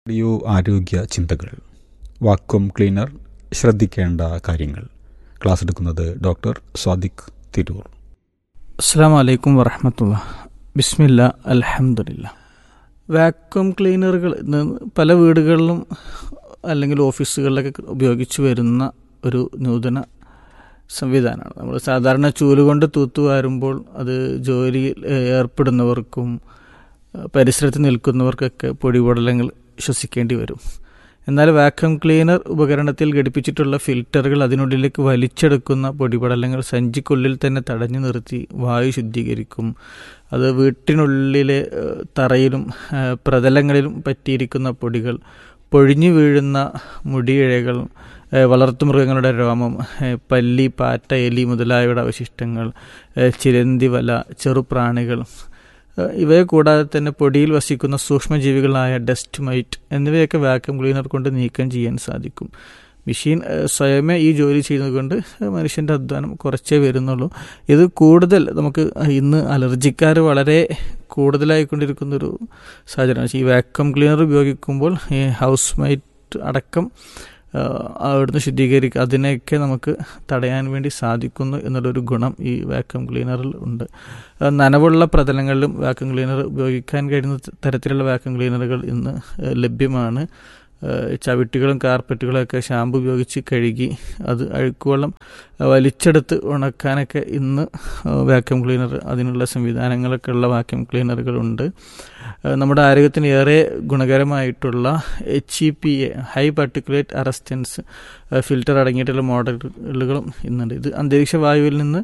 Radio ആരോഗ്യ ചിന്തകൾ vacuum cleaner ശ്രദ്ധിക്കേണ്ട കാര്യങ്ങൾ ക്ലാസ് എടുക്കുന്നത് ഡോക്ടർ സ്വാദിഖ് തിരൂർ അസ്സാം വലൈക്കും വറഹമത്തുള്ള ബിസ്മില്ല അലഹമുല്ല വാക്വം ക്ലീനറുകൾ ഇന്ന് പല വീടുകളിലും അല്ലെങ്കിൽ ഓഫീസുകളിലൊക്കെ ഉപയോഗിച്ച് വരുന്ന ഒരു നൂതന സംവിധാനമാണ് നമ്മൾ സാധാരണ ചൂലുകൊണ്ട് തൂത്തുവാരുമ്പോൾ അത് ജോലിയിൽ ഏർപ്പെടുന്നവർക്കും പരിസരത്ത് നിൽക്കുന്നവർക്കൊക്കെ പൊടിപടലങ്ങൾ ശ്വസിക്കേണ്ടി വരും എന്നാൽ വാക്വം ക്ലീനർ ഉപകരണത്തിൽ ഘടിപ്പിച്ചിട്ടുള്ള ഫിൽറ്ററുകൾ അതിനുള്ളിലേക്ക് വലിച്ചെടുക്കുന്ന പൊടിപടലങ്ങൾ സഞ്ചിക്കുള്ളിൽ തന്നെ തടഞ്ഞു നിർത്തി വായു ശുദ്ധീകരിക്കും അത് വീട്ടിനുള്ളിലെ തറയിലും പ്രതലങ്ങളിലും പറ്റിയിരിക്കുന്ന പൊടികൾ പൊഴിഞ്ഞു വീഴുന്ന മുടിയിഴകൾ വളർത്തുമൃഗങ്ങളുടെ രോമം പല്ലി പാറ്റ എലി മുതലായവയുടെ അവശിഷ്ടങ്ങൾ ചിരന്തി വല ചെറുപ്രാണികൾ ഇവയെ കൂടാതെ തന്നെ പൊടിയിൽ വസിക്കുന്ന സൂക്ഷ്മജീവികളായ ഡസ്റ്റ് മൈറ്റ് എന്നിവയൊക്കെ വാക്യൂം ക്ലീനർ കൊണ്ട് നീക്കം ചെയ്യാൻ സാധിക്കും മെഷീൻ സ്വയമേ ഈ ജോലി ചെയ്യുന്നതുകൊണ്ട് മനുഷ്യൻ്റെ അധ്വാനം കുറച്ചേ വരുന്നുള്ളൂ ഇത് കൂടുതൽ നമുക്ക് ഇന്ന് അലർജിക്കാർ വളരെ കൂടുതലായിക്കൊണ്ടിരിക്കുന്നൊരു സാഹചര്യമാണ് ഈ വാക്യൂം ക്ലീനർ ഉപയോഗിക്കുമ്പോൾ ഈ ഹൗസ് മൈറ്റ് അടക്കം അവിടുന്ന് ശുദ്ധീകരിക്കുക അതിനെയൊക്കെ നമുക്ക് തടയാൻ വേണ്ടി സാധിക്കുന്നു എന്നുള്ളൊരു ഗുണം ഈ വാക്യൂം ക്ലീനറിൽ ഉണ്ട് നനവുള്ള പ്രതലങ്ങളിലും വാക്യൂം ക്ലീനർ ഉപയോഗിക്കാൻ കഴിയുന്ന തരത്തിലുള്ള വാക്യൂം ക്ലീനറുകൾ ഇന്ന് ലഭ്യമാണ് ചവിട്ടികളും കാർപ്പറ്റുകളും ഒക്കെ ഷാമ്പു ഉപയോഗിച്ച് കഴുകി അത് അഴുക്കുവെള്ളം വലിച്ചെടുത്ത് ഉണക്കാനൊക്കെ ഇന്ന് വാക്യൂം ക്ലീനർ അതിനുള്ള സംവിധാനങ്ങളൊക്കെ ഉള്ള വാക്യൂം ക്ലീനറുകളുണ്ട് നമ്മുടെ ആരോഗ്യത്തിന് ഏറെ ഗുണകരമായിട്ടുള്ള H E P A high particulate arrestance filter അടങ്ങിയിട്ടുള്ള മോഡലുകളും ഇന്നുണ്ട് ഇത് അന്തരീക്ഷ വായുവിൽ നിന്ന്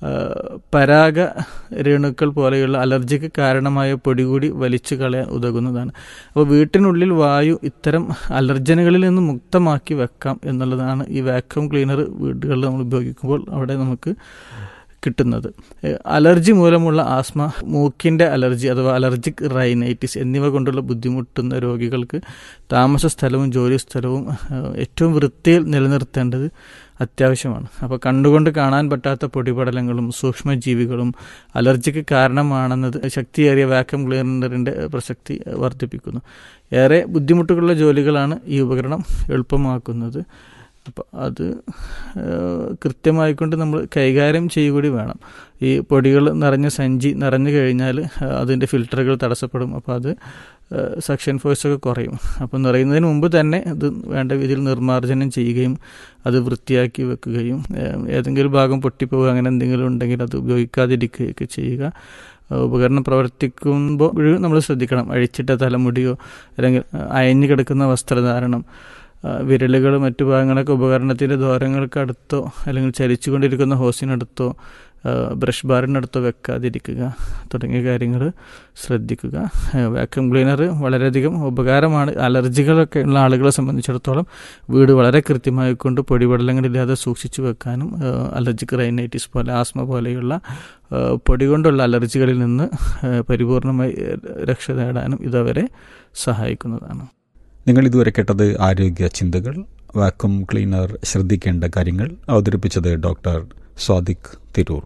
പരാഗ രേണുക്കൾ പോലെയുള്ള അലർജിക്ക് കാരണമായ പൊടി കൂടി വലിച്ചു കളയാൻ ഉതകുന്നതാണ് അപ്പോൾ വീട്ടിനുള്ളിൽ വായു ഇത്തരം അലർജനുകളിൽ നിന്ന് മുക്തമാക്കി വെക്കാം എന്നുള്ളതാണ് ഈ വാക്യൂം ക്ലീനർ വീടുകളിൽ നമ്മൾ ഉപയോഗിക്കുമ്പോൾ അവിടെ നമുക്ക് കിട്ടുന്നത് അലർജി മൂലമുള്ള ആസ്മ മൂക്കിൻ്റെ അലർജി അഥവാ അലർജിക് റൈനൈറ്റിസ് എന്നിവ കൊണ്ടുള്ള ബുദ്ധിമുട്ടുന്ന രോഗികൾക്ക് താമസ സ്ഥലവും ജോലി സ്ഥലവും ഏറ്റവും വൃത്തിയിൽ നിലനിർത്തേണ്ടത് അത്യാവശ്യമാണ് അപ്പോൾ കണ്ടുകൊണ്ട് കാണാൻ പറ്റാത്ത പൊടിപടലങ്ങളും സൂക്ഷ്മജീവികളും അലർജിക്ക് കാരണമാണെന്നത് ശക്തിയേറിയ വാക്യൂം ക്ലീനറിൻ്റെ പ്രസക്തി വർദ്ധിപ്പിക്കുന്നു ഏറെ ബുദ്ധിമുട്ടുകളുള്ള ജോലികളാണ് ഈ ഉപകരണം എളുപ്പമാക്കുന്നത് അപ്പോൾ അത് കൃത്യമായിക്കൊണ്ട് നമ്മൾ കൈകാര്യം ചെയ്യുകൂടി വേണം ഈ പൊടികൾ നിറഞ്ഞ സഞ്ചി നിറഞ്ഞു കഴിഞ്ഞാൽ അതിൻ്റെ ഫിൽറ്ററുകൾ തടസ്സപ്പെടും അപ്പോൾ അത് സക്ഷൻ ഫോഴ്സ് ഒക്കെ കുറയും അപ്പോൾ നിറയുന്നതിന് മുമ്പ് തന്നെ അത് വേണ്ട രീതിയിൽ നിർമ്മാർജ്ജനം ചെയ്യുകയും അത് വൃത്തിയാക്കി വെക്കുകയും ഏതെങ്കിലും ഭാഗം പൊട്ടിപ്പോവുക അങ്ങനെ എന്തെങ്കിലും ഉണ്ടെങ്കിൽ അത് ഉപയോഗിക്കാതിരിക്കുകയൊക്കെ ചെയ്യുക ഉപകരണം പ്രവർത്തിക്കുമ്പോൾ നമ്മൾ ശ്രദ്ധിക്കണം അഴിച്ചിട്ട തലമുടിയോ അല്ലെങ്കിൽ അയഞ്ഞു കിടക്കുന്ന വസ്ത്രധാരണം വിരലുകൾ മറ്റു ഭാഗങ്ങളൊക്കെ ഉപകരണത്തിൻ്റെ ദ്വാരങ്ങൾക്കടുത്തോ അല്ലെങ്കിൽ ചലിച്ചുകൊണ്ടിരിക്കുന്ന ഹോസിനടുത്തോ ബ്രഷ് ബാറിനടുത്തോ വെക്കാതിരിക്കുക തുടങ്ങിയ കാര്യങ്ങൾ ശ്രദ്ധിക്കുക വാക്യൂം ക്ലീനർ വളരെയധികം ഉപകാരമാണ് അലർജികളൊക്കെ ഉള്ള ആളുകളെ സംബന്ധിച്ചിടത്തോളം വീട് വളരെ കൃത്യമായി കൊണ്ട് പൊടിപടലങ്ങളില്ലാതെ സൂക്ഷിച്ചു വെക്കാനും അലർജിക് റൈനൈറ്റിസ് പോലെ ആസ്മ പോലെയുള്ള പൊടി കൊണ്ടുള്ള അലർജികളിൽ നിന്ന് പരിപൂർണമായി രക്ഷ നേടാനും ഇതവരെ സഹായിക്കുന്നതാണ് നിങ്ങൾ ഇതുവരെ കേട്ടത് ആരോഗ്യ ചിന്തകൾ വാക്വം ക്ലീനർ ശ്രദ്ധിക്കേണ്ട കാര്യങ്ങൾ അവതരിപ്പിച്ചത് ഡോക്ടർ സ്വാദിഖ് തിരൂർ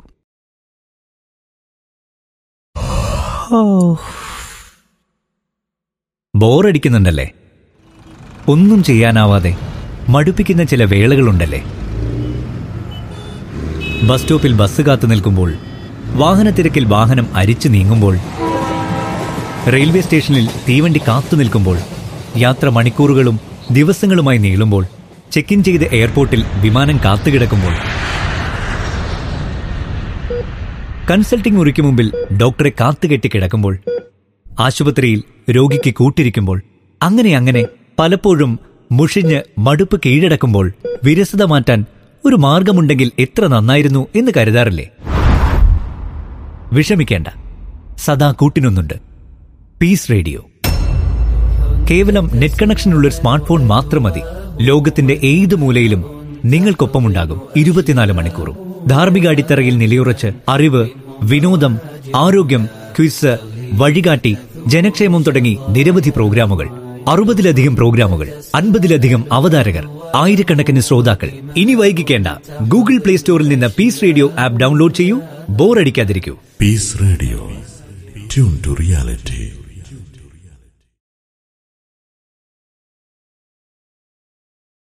ബോറടിക്കുന്നുണ്ടല്ലേ ഒന്നും ചെയ്യാനാവാതെ മടുപ്പിക്കുന്ന ചില വേളകളുണ്ടല്ലേ ബസ് സ്റ്റോപ്പിൽ ബസ് കാത്തു നിൽക്കുമ്പോൾ വാഹനത്തിരക്കിൽ വാഹനം അരിച്ചു നീങ്ങുമ്പോൾ റെയിൽവേ സ്റ്റേഷനിൽ തീവണ്ടി കാത്തു നിൽക്കുമ്പോൾ യാത്ര മണിക്കൂറുകളും ദിവസങ്ങളുമായി നീളുമ്പോൾ ചെക്ക് ഇൻ ചെയ്ത് എയർപോർട്ടിൽ വിമാനം കാത്തുകിടക്കുമ്പോൾ കൺസൾട്ടിംഗ് മുറിക്ക് മുമ്പിൽ ഡോക്ടറെ കാത്തുകെട്ടി കിടക്കുമ്പോൾ ആശുപത്രിയിൽ രോഗിക്ക് കൂട്ടിരിക്കുമ്പോൾ അങ്ങനെ അങ്ങനെ പലപ്പോഴും മുഷിഞ്ഞ് മടുപ്പ് കീഴടക്കുമ്പോൾ വിരസത മാറ്റാൻ ഒരു മാർഗമുണ്ടെങ്കിൽ എത്ര നന്നായിരുന്നു എന്ന് കരുതാറില്ലേ വിഷമിക്കേണ്ട സദാ കൂട്ടിനൊന്നുണ്ട് പീസ് റേഡിയോ കേവലം നെറ്റ് കണക്ഷനുള്ള ഒരു സ്മാർട്ട് ഫോൺ മാത്രം മതി ലോകത്തിന്റെ ഏത് മൂലയിലും നിങ്ങൾക്കൊപ്പമുണ്ടാകും ഇരുപത്തിനാല് മണിക്കൂറും ധാർമ്മിക അടിത്തറയിൽ നിലയുറച്ച് അറിവ് വിനോദം ആരോഗ്യം ക്വിസ് വഴികാട്ടി ജനക്ഷേമം തുടങ്ങി നിരവധി പ്രോഗ്രാമുകൾ അറുപതിലധികം പ്രോഗ്രാമുകൾ അൻപതിലധികം അവതാരകർ ആയിരക്കണക്കിന് ശ്രോതാക്കൾ ഇനി വൈകിക്കേണ്ട ഗൂഗിൾ പ്ലേ സ്റ്റോറിൽ നിന്ന് പീസ് റേഡിയോ ആപ്പ് ഡൗൺലോഡ് ചെയ്യൂ ബോറടിക്കാതിരിക്കൂ peace radio tune to reality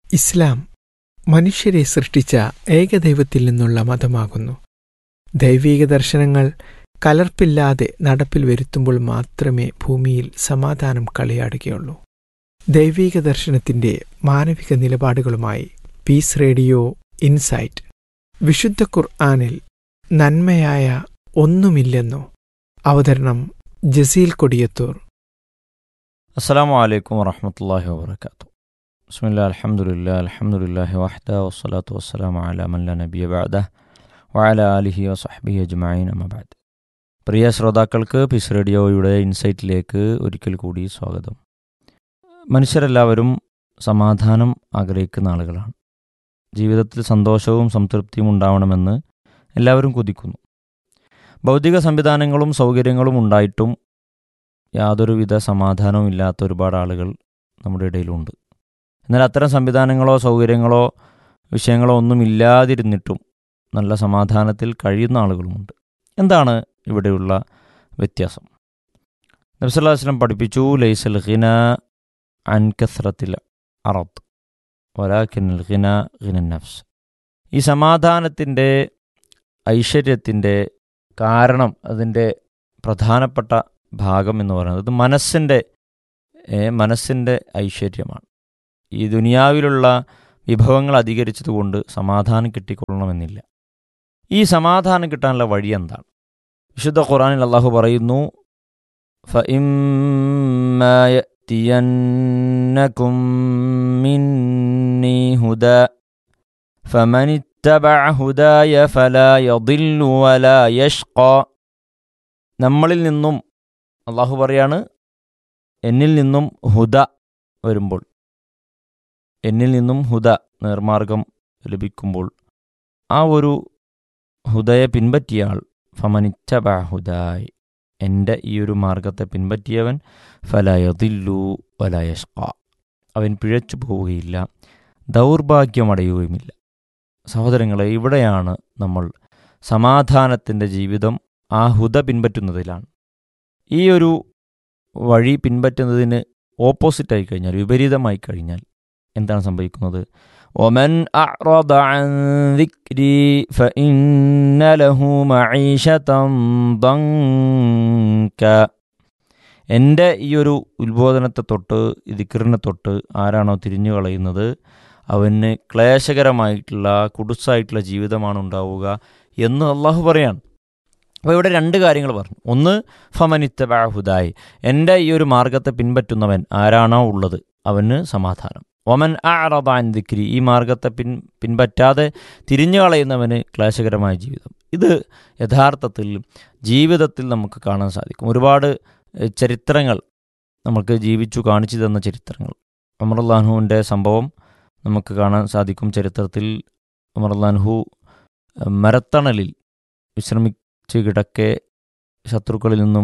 ഇസ്ലാം മനുഷ്യരെ സൃഷ്ടിച്ച ഏകദൈവത്തിൽ നിന്നുള്ള മതമാകുന്നു ദൈവീക ദർശനങ്ങൾ കലർപ്പില്ലാതെ നടപ്പിൽ വരുത്തുമ്പോൾ മാത്രമേ ഭൂമിയിൽ സമാധാനം കളിയാടുകയുള്ളൂ ദൈവീക ദർശനത്തിന്റെ മാനവിക നിലപാടുകളുമായി പീസ് റേഡിയോ ഇൻസൈറ്റ് വിശുദ്ധ ഖുർആാനിൽ നന്മയായ ഒന്നുമില്ലെന്നോ അവതരണം ജസീൽ കൊടിയത്തൂർ അസ്സാം വലൈക്കും വറഹമത്തല്ലാഹി വാബർക്കാത്തു ബിസ്മില്ലാ അൽഹംദുലില്ലാ അൽഹംദുലില്ലാഹി വഹ്ദ വസ്സലാത്തു വസ്സലാമു അലാ മല്ല നബിയ ബഅദ വഅല ആലിഹി വസഹ്ബിഹി അജ്മഈൻ അമ്മബാദ് പ്രിയ ശ്രോതാക്കൾക്ക് പിസ് റേഡിയോയുടെ ഇൻസൈറ്റിലേക്ക് ഒരിക്കൽ കൂടി സ്വാഗതം മനുഷ്യരെല്ലാവരും സമാധാനം ആഗ്രഹിക്കുന്ന ആളുകളാണ് ജീവിതത്തിൽ സന്തോഷവും സംതൃപ്തിയും ഉണ്ടാവണമെന്ന് എല്ലാവരും കൊതിക്കുന്നു ഭൗതിക സംവിധാനങ്ങളും സൗകര്യങ്ങളും ഉണ്ടായിട്ടും യാതൊരുവിധ സമാധാനവും ഇല്ലാത്ത ഒരുപാട് ആളുകൾ നമ്മുടെ ഇടയിലുണ്ട് എന്നാൽ അത്തരം സംവിധാനങ്ങളോ സൗകര്യങ്ങളോ വിഷയങ്ങളോ ഒന്നും ഇല്ലാതിരുന്നിട്ടും നല്ല സമാധാനത്തിൽ കഴിയുന്ന ആളുകളുമുണ്ട് എന്താണ് ഇവിടെയുള്ള വ്യത്യാസം നബ്സല്ലാസ്ലം പഠിപ്പിച്ചു ലൈസൽ ഖിന അൻ കസ്രത്തിൽ അറത്ത് വലാഖിനൽ ഖിന ഖിനൻ നഫ്സ് ഈ സമാധാനത്തിൻ്റെ ഐശ്വര്യത്തിൻ്റെ കാരണം അതിൻ്റെ പ്രധാനപ്പെട്ട ഭാഗം എന്ന് പറയുന്നത് ഇത് മനസ്സിൻ്റെ മനസ്സിൻ്റെ ഐശ്വര്യമാണ് ഈ ദുനിയാവിലുള്ള വിഭവങ്ങൾ അധികരിച്ചതുകൊണ്ട് സമാധാനം കിട്ടിക്കൊള്ളണമെന്നില്ല ഈ സമാധാനം കിട്ടാനുള്ള വഴി എന്താണ് വിശുദ്ധ ഖുറാനിൽ അള്ളാഹു പറയുന്നു فإما مني هدى فمن اتبع هداي فلا يضل ولا يشقى നമ്മളിൽ നിന്നും അള്ളാഹു പറയാണ് എന്നിൽ നിന്നും ഹുദ വരുമ്പോൾ എന്നിൽ നിന്നും ഹുദ നേർമാർഗം ലഭിക്കുമ്പോൾ ആ ഒരു ഹുദയെ പിൻപറ്റിയ ആൾ ഫമനിച്ച ഹുദായ് എൻ്റെ ഈ ഒരു മാർഗത്തെ പിൻപറ്റിയവൻ ഫലയതില്ലു വലയഷ്ക അവൻ പിഴച്ചു പോവുകയില്ല ദൗർഭാഗ്യമടയുകയുമില്ല സഹോദരങ്ങളെ ഇവിടെയാണ് നമ്മൾ സമാധാനത്തിൻ്റെ ജീവിതം ആ ഹുദ പിൻപറ്റുന്നതിലാണ് ഈ ഒരു വഴി പിൻപറ്റുന്നതിന് ഓപ്പോസിറ്റായി കഴിഞ്ഞാൽ വിപരീതമായി കഴിഞ്ഞാൽ എന്താണ് സംഭവിക്കുന്നത് ഒമൻ എൻ്റെ ഈ ഒരു ഉത്ബോധനത്തെ തൊട്ട് ദിക്കറിനെ തൊട്ട് ആരാണോ തിരിഞ്ഞു കളയുന്നത് അവന് ക്ലേശകരമായിട്ടുള്ള കുടുസായിട്ടുള്ള ജീവിതമാണ് ഉണ്ടാവുക എന്ന് അള്ളാഹു പറയാണ് അപ്പോൾ ഇവിടെ രണ്ട് കാര്യങ്ങൾ പറഞ്ഞു ഒന്ന് ഫമനിത്തബാഹുദായി എൻ്റെ ഈ ഒരു മാർഗത്തെ പിൻപറ്റുന്നവൻ ആരാണോ ഉള്ളത് അവന് സമാധാനം ഒമൻ ആറബാൻ ദിക്രി ഈ മാർഗത്തെ പിൻ പിൻപറ്റാതെ തിരിഞ്ഞു കളയുന്നവന് ക്ലേശകരമായ ജീവിതം ഇത് യഥാർത്ഥത്തിൽ ജീവിതത്തിൽ നമുക്ക് കാണാൻ സാധിക്കും ഒരുപാട് ചരിത്രങ്ങൾ നമുക്ക് ജീവിച്ചു കാണിച്ചു തന്ന ചരിത്രങ്ങൾ അമറുല്ലാൻഹുവിൻ്റെ സംഭവം നമുക്ക് കാണാൻ സാധിക്കും ചരിത്രത്തിൽ അമറുല്ലാൻഹു മരത്തണലിൽ വിശ്രമിച്ച് കിടക്കെ ശത്രുക്കളിൽ നിന്നും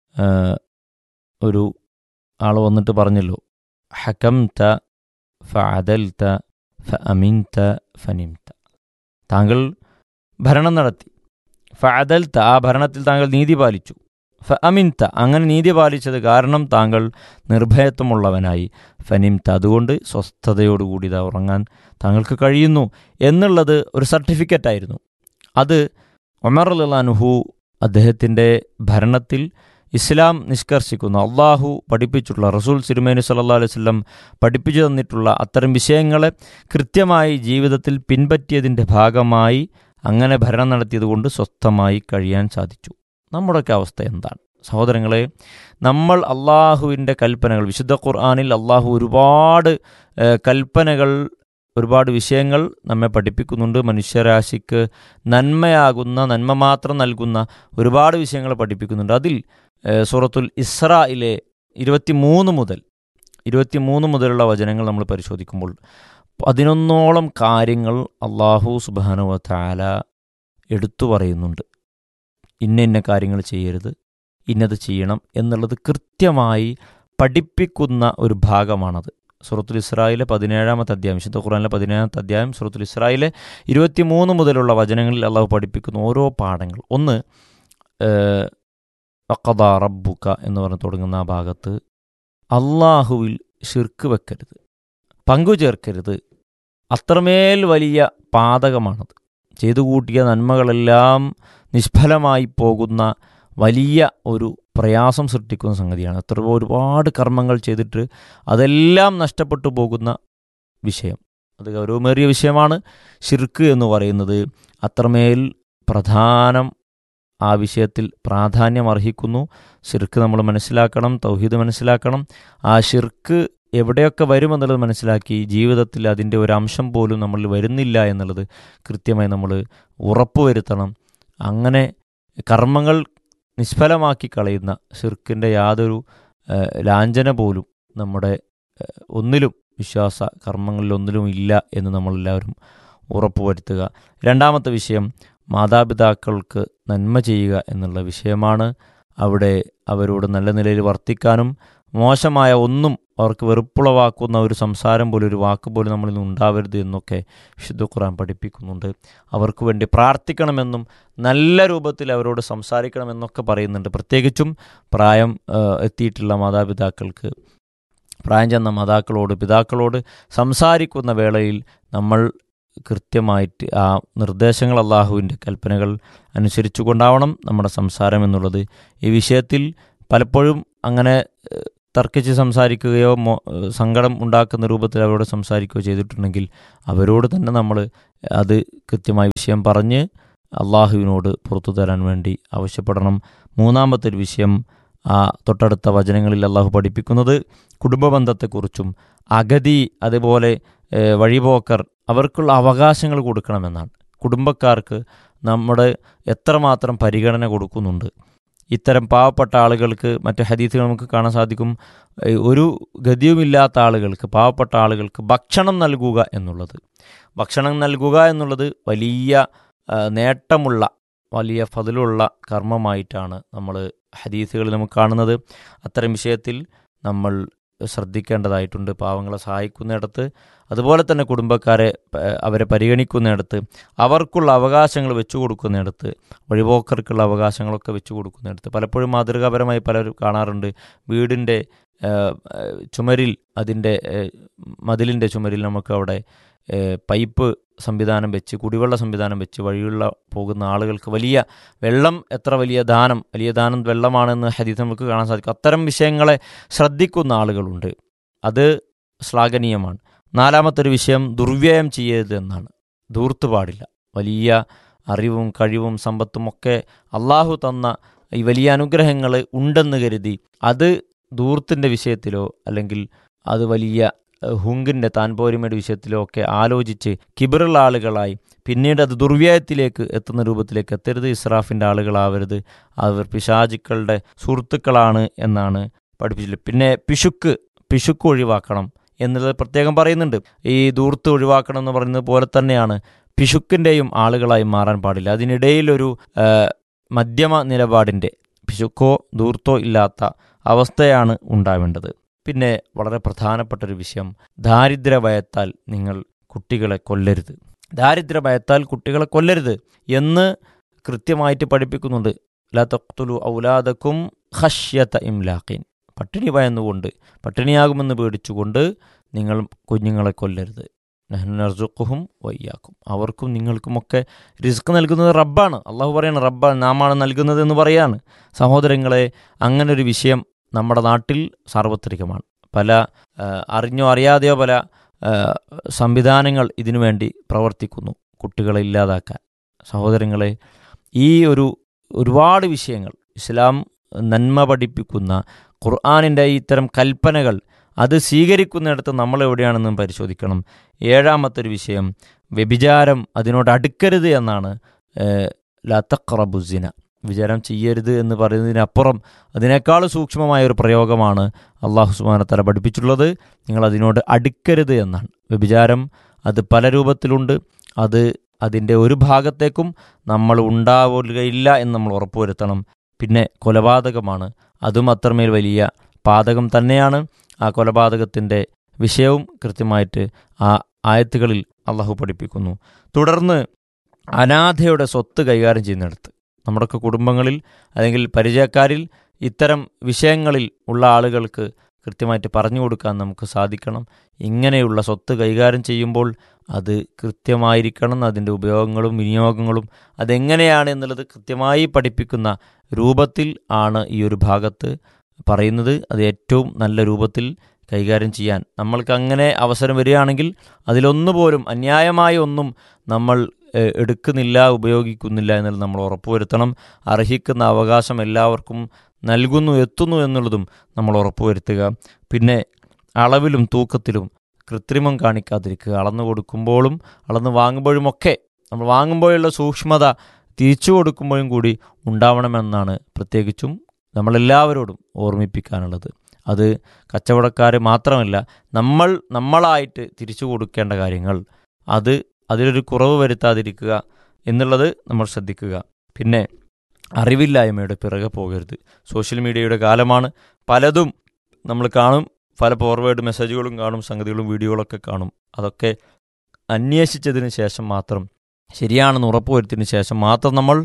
ഒരു ആൾ വന്നിട്ട് പറഞ്ഞല്ലോ ഹക്കം ത ഫഅദൽത ഫഅമിൻത ഫനിംത താങ്കൾ ഭരണം നടത്തി ഫഅദൽത ആ ഭരണത്തിൽ താങ്കൾ നീതി പാലിച്ചു ഫഅമിൻത അങ്ങനെ നീതി പാലിച്ചത് കാരണം താങ്കൾ നിർഭയത്വമുള്ളവനായി ഫനിംത അതുകൊണ്ട് സ്വസ്ഥതയോടുകൂടി ഇതാ ഉറങ്ങാൻ താങ്കൾക്ക് കഴിയുന്നു എന്നുള്ളത് ഒരു സർട്ടിഫിക്കറ്റ് ആയിരുന്നു അത് ഒമർ അല്ലാനുഹു അദ്ദേഹത്തിൻ്റെ ഭരണത്തിൽ ഇസ്ലാം നിഷ്കർഷിക്കുന്നു അള്ളാഹു പഠിപ്പിച്ചിട്ടുള്ള റസൂൽ സിരുമേനി സല്ലാ അലൈഹി വല്ലം പഠിപ്പിച്ചു തന്നിട്ടുള്ള അത്തരം വിഷയങ്ങളെ കൃത്യമായി ജീവിതത്തിൽ പിൻപറ്റിയതിൻ്റെ ഭാഗമായി അങ്ങനെ ഭരണം നടത്തിയതുകൊണ്ട് സ്വസ്ഥമായി കഴിയാൻ സാധിച്ചു നമ്മുടെയൊക്കെ അവസ്ഥ എന്താണ് സഹോദരങ്ങളെ നമ്മൾ അള്ളാഹുവിൻ്റെ കൽപ്പനകൾ വിശുദ്ധ ഖുർആാനിൽ അള്ളാഹു ഒരുപാട് കൽപ്പനകൾ ഒരുപാട് വിഷയങ്ങൾ നമ്മെ പഠിപ്പിക്കുന്നുണ്ട് മനുഷ്യരാശിക്ക് നന്മയാകുന്ന നന്മ മാത്രം നൽകുന്ന ഒരുപാട് വിഷയങ്ങൾ പഠിപ്പിക്കുന്നുണ്ട് അതിൽ സൂറത്തുൽ ഇസ്രയിലെ ഇരുപത്തിമൂന്ന് മുതൽ ഇരുപത്തിമൂന്ന് മുതലുള്ള വചനങ്ങൾ നമ്മൾ പരിശോധിക്കുമ്പോൾ പതിനൊന്നോളം കാര്യങ്ങൾ അള്ളാഹു സുബാനുവ താല എടുത്തു പറയുന്നുണ്ട് ഇന്ന ഇന്ന കാര്യങ്ങൾ ചെയ്യരുത് ഇന്നത് ചെയ്യണം എന്നുള്ളത് കൃത്യമായി പഠിപ്പിക്കുന്ന ഒരു ഭാഗമാണത് സുറത്തുൽ ഇസ്രായിലെ പതിനേഴാമത്തെ അധ്യായം വിശുദ്ധ ഖുറാനിലെ പതിനേഴാമത്തെ അധ്യായം സുറത്തുൽ ഇസ്രായിലെ ഇരുപത്തിമൂന്ന് മുതലുള്ള വചനങ്ങളിൽ അള്ളാഹു പഠിപ്പിക്കുന്ന ഓരോ പാഠങ്ങൾ ഒന്ന് അക്കദ റബ്ബുക്ക എന്ന് പറഞ്ഞ് തുടങ്ങുന്ന ആ ഭാഗത്ത് അള്ളാഹുവിൽ ഷിർക്ക് വെക്കരുത് പങ്കു ചേർക്കരുത് അത്രമേൽ വലിയ പാതകമാണത് ചെയ്തു കൂട്ടിയ നന്മകളെല്ലാം നിഷ്ഫലമായി പോകുന്ന വലിയ ഒരു പ്രയാസം സൃഷ്ടിക്കുന്ന സംഗതിയാണ് എത്ര ഒരുപാട് കർമ്മങ്ങൾ ചെയ്തിട്ട് അതെല്ലാം നഷ്ടപ്പെട്ടു പോകുന്ന വിഷയം അത് ഗൗരവമേറിയ വിഷയമാണ് ഷിർക്ക് എന്ന് പറയുന്നത് അത്രമേൽ പ്രധാനം ആ വിഷയത്തിൽ പ്രാധാന്യം അർഹിക്കുന്നു ഷിർക്ക് നമ്മൾ മനസ്സിലാക്കണം തൗഹീദ് മനസ്സിലാക്കണം ആ ഷിർക്ക് എവിടെയൊക്കെ വരുമെന്നുള്ളത് മനസ്സിലാക്കി ജീവിതത്തിൽ അതിൻ്റെ ഒരു അംശം പോലും നമ്മൾ വരുന്നില്ല എന്നുള്ളത് കൃത്യമായി നമ്മൾ ഉറപ്പുവരുത്തണം അങ്ങനെ കർമ്മങ്ങൾ നിഷ്ഫലമാക്കി കളയുന്ന ഷിർക്കിൻ്റെ യാതൊരു ഏഹ്, ലാഞ്ചന പോലും നമ്മുടെ ഏഹ്, ഒന്നിലും വിശ്വാസ കർമ്മങ്ങളിലൊന്നിലും ഇല്ല എന്ന് നമ്മളെല്ലാവരും ഉറപ്പുവരുത്തുക രണ്ടാമത്തെ വിഷയം മാതാപിതാക്കൾക്ക് നന്മ ചെയ്യുക എന്നുള്ള വിഷയമാണ് അവിടെ അവരോട് നല്ല നിലയിൽ വർത്തിക്കാനും മോശമായ ഒന്നും അവർക്ക് വെറുപ്പുളവാക്കുന്ന ഒരു സംസാരം പോലും ഒരു വാക്ക് പോലും നമ്മളിൽ നിന്ന് ഉണ്ടാവരുത് എന്നൊക്കെ വിശുദ്ധ ഖുർആൻ പഠിപ്പിക്കുന്നുണ്ട് അവർക്ക് വേണ്ടി പ്രാർത്ഥിക്കണമെന്നും നല്ല രൂപത്തിൽ അവരോട് സംസാരിക്കണമെന്നൊക്കെ പറയുന്നുണ്ട് പ്രത്യേകിച്ചും പ്രായം ആ, എത്തിയിട്ടുള്ള മാതാപിതാക്കൾക്ക് പ്രായം ചെന്ന മാതാക്കളോട് പിതാക്കളോട് സംസാരിക്കുന്ന വേളയിൽ നമ്മൾ കൃത്യമായിട്ട് ആ നിർദ്ദേശങ്ങൾ അള്ളാഹുവിൻ്റെ കൽപ്പനകൾ അനുസരിച്ചുകൊണ്ടാവണം നമ്മുടെ സംസാരം എന്നുള്ളത് ഈ വിഷയത്തിൽ പലപ്പോഴും അങ്ങനെ ഏഹ്, തർക്കിച്ച് സംസാരിക്കുകയോ മോ ഏഹ്, സങ്കടം ഉണ്ടാക്കുന്ന രൂപത്തിൽ അവരോട് സംസാരിക്കുകയോ ചെയ്തിട്ടുണ്ടെങ്കിൽ അവരോട് തന്നെ നമ്മൾ അത് കൃത്യമായ വിഷയം പറഞ്ഞ് അള്ളാഹുവിനോട് പുറത്തു തരാൻ വേണ്ടി ആവശ്യപ്പെടണം മൂന്നാമത്തെ ഒരു വിഷയം ആ തൊട്ടടുത്ത വചനങ്ങളിൽ അള്ളാഹു പഠിപ്പിക്കുന്നത് കുടുംബബന്ധത്തെക്കുറിച്ചും അഗതി അതുപോലെ ഏഹ്, വഴിപോക്കർ അവർക്കുള്ള അവകാശങ്ങൾ കൊടുക്കണമെന്നാണ് കുടുംബക്കാർക്ക് നമ്മുടെ എത്രമാത്രം പരിഗണന കൊടുക്കുന്നുണ്ട് ഇത്തരം പാവപ്പെട്ട ആളുകൾക്ക് മറ്റ് ഹദീസുകൾ നമുക്ക് കാണാൻ സാധിക്കും ഏഹ്, ഒരു ഗതിയുമില്ലാത്ത ആളുകൾക്ക് പാവപ്പെട്ട ആളുകൾക്ക് ഭക്ഷണം നൽകുക എന്നുള്ളത് ഭക്ഷണം നൽകുക എന്നുള്ളത് വലിയ ആ, നേട്ടമുള്ള വലിയ ഫതിലുള്ള കർമ്മമായിട്ടാണ് നമ്മൾ ഹദീസുകളിൽ നമുക്ക് കാണുന്നത് അത്തരം വിഷയത്തിൽ നമ്മൾ ശ്രദ്ധിക്കേണ്ടതായിട്ടുണ്ട് പാവങ്ങളെ സഹായിക്കുന്നിടത്ത് അതുപോലെ തന്നെ കുടുംബക്കാരെ പ- അവരെ പരിഗണിക്കുന്നിടത്ത് അവർക്കുള്ള അവകാശങ്ങൾ വെച്ചു കൊടുക്കുന്നിടത്ത് വഴിപോക്കർക്കുള്ള അവകാശങ്ങളൊക്കെ വെച്ചു കൊടുക്കുന്നിടത്ത് പലപ്പോഴും മാതൃകാപരമായി പലരും കാണാറുണ്ട് വീടിൻ്റെ ഏഹ്, ഏഹ്, ചുമരിൽ അതിൻ്റെ ഏഹ്, മതിലിൻ്റെ ചുമരിൽ നമുക്ക് അവിടെ ഏഹ്, പൈപ്പ് സംവിധാനം വെച്ച് കുടിവെള്ള സംവിധാനം വെച്ച് വഴിയുള്ള പോകുന്ന ആളുകൾക്ക് വലിയ വെള്ളം എത്ര വലിയ ദാനം വലിയ ദാനം വെള്ളമാണെന്ന് ഹദീസ് നമുക്ക് കാണാൻ സാധിക്കും അത്തരം വിഷയങ്ങളെ ശ്രദ്ധിക്കുന്ന ആളുകളുണ്ട് അത് ശ്ലാഘനീയമാണ് നാലാമത്തെ ഒരു വിഷയം ദുർവ്യയം ചെയ്യരുത് എന്നാണ് ധൂർത്ത് പാടില്ല വലിയ അറിവും കഴിവും സമ്പത്തും ഒക്കെ അള്ളാഹു തന്ന ഈ വലിയ അനുഗ്രഹങ്ങൾ ഉണ്ടെന്ന് കരുതി അത് ധൂർത്തിൻ്റെ വിഷയത്തിലോ അല്ലെങ്കിൽ അത് വലിയ ഏഹ്, ഹുങ്കിൻ്റെ താൻപോരിമയുടെ വിഷയത്തിലോ ഒക്കെ ആലോചിച്ച് കിബിറുള്ള ആളുകളായി പിന്നീട് അത് ദുർവ്യയത്തിലേക്ക് എത്തുന്ന രൂപത്തിലേക്ക് എത്തരുത് ഇസ്രാഫിൻ്റെ ആളുകളാവരുത് അവർ പിശാചുക്കളുടെ സുഹൃത്തുക്കളാണ് എന്നാണ് പഠിപ്പിച്ചിട്ടുള്ളത് പിന്നെ പിശുക്ക് പിശുക്ക് ഒഴിവാക്കണം എന്നുള്ളത് പ്രത്യേകം പറയുന്നുണ്ട് ഈ ദൂർത്ത് ഒഴിവാക്കണം എന്ന് പറയുന്നത് പോലെ തന്നെയാണ് പിശുക്കിൻ്റെയും ആളുകളായി മാറാൻ പാടില്ല അതിനിടയിലൊരു ആ, മധ്യമ നിലപാടിൻ്റെ പിശുക്കോ ദൂർത്തോ ഇല്ലാത്ത അവസ്ഥയാണ് ഉണ്ടാവേണ്ടത് പിന്നെ വളരെ പ്രധാനപ്പെട്ട ഒരു വിഷയം ദാരിദ്ര്യ ഭയത്താൽ നിങ്ങൾ കുട്ടികളെ കൊല്ലരുത് ദാരിദ്ര്യ ഭയത്താൽ കുട്ടികളെ കൊല്ലരുത് എന്ന് കൃത്യമായിട്ട് പഠിപ്പിക്കുന്നുണ്ട് ലാ തഖ്തുലു ഔലാദക്കും ഖശ്യത ഇംലാഖിൻ പട്ടിണി ഭയന്നുകൊണ്ട് പട്ടിണിയാകുമെന്ന് പേടിച്ചുകൊണ്ട് നിങ്ങൾ കുഞ്ഞുങ്ങളെ കൊല്ലരുത് നഹ്നർസുഖും വയ്യാക്കും അവർക്കും നിങ്ങൾക്കുമൊക്കെ റിസ്ക് നൽകുന്നത് റബ്ബാണ് അള്ളാഹു പറയാണ് റബ്ബാണ് നാമാണ് നൽകുന്നത് എന്ന് പറയാണ് സഹോദരങ്ങളെ അങ്ങനെ ഒരു വിഷയം നമ്മുടെ നാട്ടിൽ സാർവത്രികമാണ് പല ആ, അറിഞ്ഞോ അറിയാതെയോ പല ആ, സംവിധാനങ്ങൾ ഇതിനു വേണ്ടി പ്രവർത്തിക്കുന്നു കുട്ടികളെ ഇല്ലാതാക്കാൻ സഹോദരങ്ങളെ ഈ ഒരു ഒരുപാട് വിഷയങ്ങൾ ഇസ്ലാം നന്മ പഠിപ്പിക്കുന്ന ഖുർആാനിൻ്റെ ഇത്തരം കൽപ്പനകൾ അത് സ്വീകരിക്കുന്നിടത്ത് നമ്മൾ എവിടെയാണെന്നും പരിശോധിക്കണം ഏഴാമത്തെ ഒരു വിഷയം വ്യഭിചാരം അതിനോട് അടുക്കരുത് എന്നാണ് ലത്തഖറബുസിന വിചാരം ചെയ്യരുത് എന്ന് പറയുന്നതിനപ്പുറം അതിനേക്കാൾ സൂക്ഷ്മമായ ഒരു പ്രയോഗമാണ് അള്ളാഹു സുബാനത്തല പഠിപ്പിച്ചിട്ടുള്ളത് നിങ്ങൾ അതിനോട് അടുക്കരുത് എന്നാണ് വ്യഭിചാരം അത് പല രൂപത്തിലുണ്ട് അത് അതിൻ്റെ ഒരു ഭാഗത്തേക്കും നമ്മൾ ഉണ്ടാവുകയില്ല എന്ന് നമ്മൾ ഉറപ്പുവരുത്തണം പിന്നെ കൊലപാതകമാണ് അതും അത്രമേൽ വലിയ പാതകം തന്നെയാണ് ആ കൊലപാതകത്തിൻ്റെ വിഷയവും കൃത്യമായിട്ട് ആ ആയത്തുകളിൽ അള്ളാഹു പഠിപ്പിക്കുന്നു തുടർന്ന് അനാഥയുടെ സ്വത്ത് കൈകാര്യം ചെയ്യുന്നിടത്ത് നമ്മുടെയൊക്കെ കുടുംബങ്ങളിൽ അല്ലെങ്കിൽ പരിചയക്കാരിൽ ഇത്തരം വിഷയങ്ങളിൽ ഉള്ള ആളുകൾക്ക് കൃത്യമായിട്ട് പറഞ്ഞു കൊടുക്കാൻ നമുക്ക് സാധിക്കണം ഇങ്ങനെയുള്ള സ്വത്ത് കൈകാര്യം ചെയ്യുമ്പോൾ അത് കൃത്യമായിരിക്കണം അതിൻ്റെ ഉപയോഗങ്ങളും വിനിയോഗങ്ങളും അതെങ്ങനെയാണ് എന്നുള്ളത് കൃത്യമായി പഠിപ്പിക്കുന്ന രൂപത്തിൽ ആണ് ഈ ഒരു ഭാഗത്ത് പറയുന്നത് അത് ഏറ്റവും നല്ല രൂപത്തിൽ കൈകാര്യം ചെയ്യാൻ നമ്മൾക്ക് അങ്ങനെ അവസരം വരികയാണെങ്കിൽ അതിലൊന്നുപോലും അന്യായമായ ഒന്നും നമ്മൾ ഏഹ്, എടുക്കുന്നില്ല ഉപയോഗിക്കുന്നില്ല എന്നുള്ളത് നമ്മൾ ഉറപ്പുവരുത്തണം അർഹിക്കുന്ന അവകാശം എല്ലാവർക്കും നൽകുന്നു എത്തുന്നു എന്നുള്ളതും നമ്മൾ ഉറപ്പുവരുത്തുക പിന്നെ അളവിലും തൂക്കത്തിലും കൃത്രിമം കാണിക്കാതിരിക്കുക അളന്നു കൊടുക്കുമ്പോഴും അളന്ന് വാങ്ങുമ്പോഴുമൊക്കെ നമ്മൾ വാങ്ങുമ്പോഴുള്ള സൂക്ഷ്മത തിരിച്ചു കൊടുക്കുമ്പോഴും കൂടി ഉണ്ടാവണമെന്നാണ് പ്രത്യേകിച്ചും നമ്മളെല്ലാവരോടും ഓർമ്മിപ്പിക്കാനുള്ളത് അത് കച്ചവടക്കാർ മാത്രമല്ല നമ്മൾ നമ്മളായിട്ട് തിരിച്ചു കൊടുക്കേണ്ട കാര്യങ്ങൾ അത് അതിലൊരു കുറവ് വരുത്താതിരിക്കുക എന്നുള്ളത് നമ്മൾ ശ്രദ്ധിക്കുക പിന്നെ അറിവില്ലായ്മയുടെ പിറകെ പോകരുത് സോഷ്യൽ മീഡിയയുടെ കാലമാണ് പലതും നമ്മൾ കാണും പല ഫോർവേഡ് മെസ്സേജുകളും കാണും സംഗതികളും വീഡിയോകളൊക്കെ കാണും അതൊക്കെ അന്വേഷിച്ചതിന് ശേഷം മാത്രം ശരിയാണെന്ന് ഉറപ്പുവരുത്തിയതിന് ശേഷം മാത്രം നമ്മൾ